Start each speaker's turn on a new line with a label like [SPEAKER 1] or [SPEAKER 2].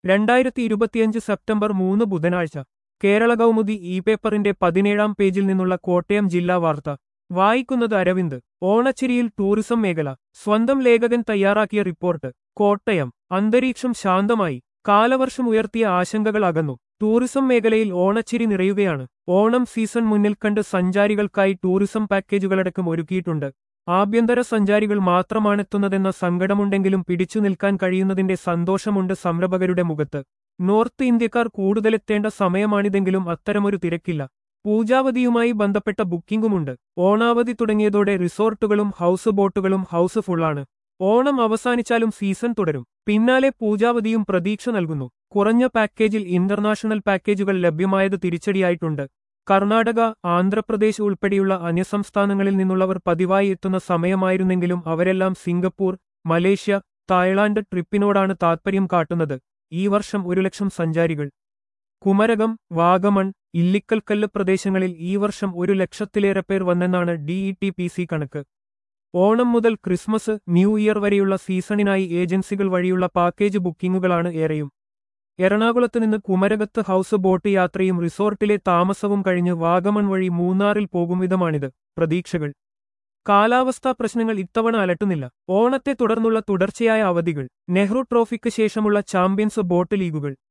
[SPEAKER 1] രണ്ടായിരത്തി ഇരുപത്തിയഞ്ച് സെപ്റ്റംബർ മൂന്ന് ബുധനാഴ്ച കേരള കൗമുദി ഇ പേപ്പറിന്റെ പതിനേഴാം പേജിൽ നിന്നുള്ള കോട്ടയം ജില്ലാ വാർത്ത വായിക്കുന്നത് അരവിന്ദ് ഓണച്ചിരിയിൽ ടൂറിസം മേഖല സ്വന്തം ലേഖകൻ തയ്യാറാക്കിയ റിപ്പോർട്ട് കോട്ടയം അന്തരീക്ഷം ശാന്തമായി കാലവർഷം ഉയർത്തിയ ആശങ്കകൾ അകന്നു ടൂറിസം മേഖലയിൽ ഓണച്ചിരി നിറയുകയാണ് ഓണം സീസൺ മുന്നിൽ കണ്ട് സഞ്ചാരികൾക്കായി ടൂറിസം പാക്കേജുകളടക്കം ഒരുക്കിയിട്ടുണ്ട് ആഭ്യന്തര സഞ്ചാരികൾ മാത്രമാണെത്തുന്നതെന്ന സങ്കടമുണ്ടെങ്കിലും പിടിച്ചു നിൽക്കാൻ കഴിയുന്നതിന്റെ സന്തോഷമുണ്ട് സംരംഭകരുടെ മുഖത്ത് നോർത്ത് ഇന്ത്യക്കാർ കൂടുതലെത്തേണ്ട സമയമാണിതെങ്കിലും അത്തരമൊരു തിരക്കില്ല പൂജാവതിയുമായി ബന്ധപ്പെട്ട ബുക്കിംഗുമുണ്ട് ഓണാവധി തുടങ്ങിയതോടെ റിസോർട്ടുകളും ഹൗസ് ബോട്ടുകളും ഹൗസ് ഫുള്ളാണ് ഓണം അവസാനിച്ചാലും സീസൺ തുടരും പിന്നാലെ പൂജാവതിയും പ്രതീക്ഷ നൽകുന്നു കുറഞ്ഞ പാക്കേജിൽ ഇന്റർനാഷണൽ പാക്കേജുകൾ ലഭ്യമായത് തിരിച്ചടിയായിട്ടുണ്ട് കർണാടക ആന്ധ്രാപ്രദേശ് ഉൾപ്പെടെയുള്ള അന്യസംസ്ഥാനങ്ങളിൽ നിന്നുള്ളവർ പതിവായി എത്തുന്ന സമയമായിരുന്നെങ്കിലും അവരെല്ലാം സിംഗപ്പൂർ മലേഷ്യ തായ്ലാന്റ് ട്രിപ്പിനോടാണ് താത്പര്യം കാട്ടുന്നത് ഈ വർഷം ഒരു ലക്ഷം സഞ്ചാരികൾ കുമരകം വാഗമൺ ഇല്ലിക്കൽക്കല്ല് പ്രദേശങ്ങളിൽ ഈ വർഷം ഒരു ലക്ഷത്തിലേറെ പേർ വന്നെന്നാണ് ഡിഇടി പി സി കണക്ക് ഓണം മുതൽ ക്രിസ്മസ് ന്യൂ ഇയർ വരെയുള്ള സീസണിനായി ഏജൻസികൾ വഴിയുള്ള പാക്കേജ് ബുക്കിംഗുകളാണ് ഏറെയും എറണാകുളത്ത് നിന്ന് കുമരകത്ത് ഹൗസ് ബോട്ട് യാത്രയും റിസോർട്ടിലെ താമസവും കഴിഞ്ഞ് വാഗമൺ വഴി മൂന്നാറിൽ പോകും വിധമാണിത് പ്രതീക്ഷകൾ കാലാവസ്ഥാ പ്രശ്നങ്ങൾ ഇത്തവണ അലട്ടുന്നില്ല ഓണത്തെ തുടർന്നുള്ള തുടർച്ചയായ അവധികൾ നെഹ്റു ട്രോഫിക്ക് ശേഷമുള്ള ചാമ്പ്യൻസ് ബോട്ട് ലീഗുകൾ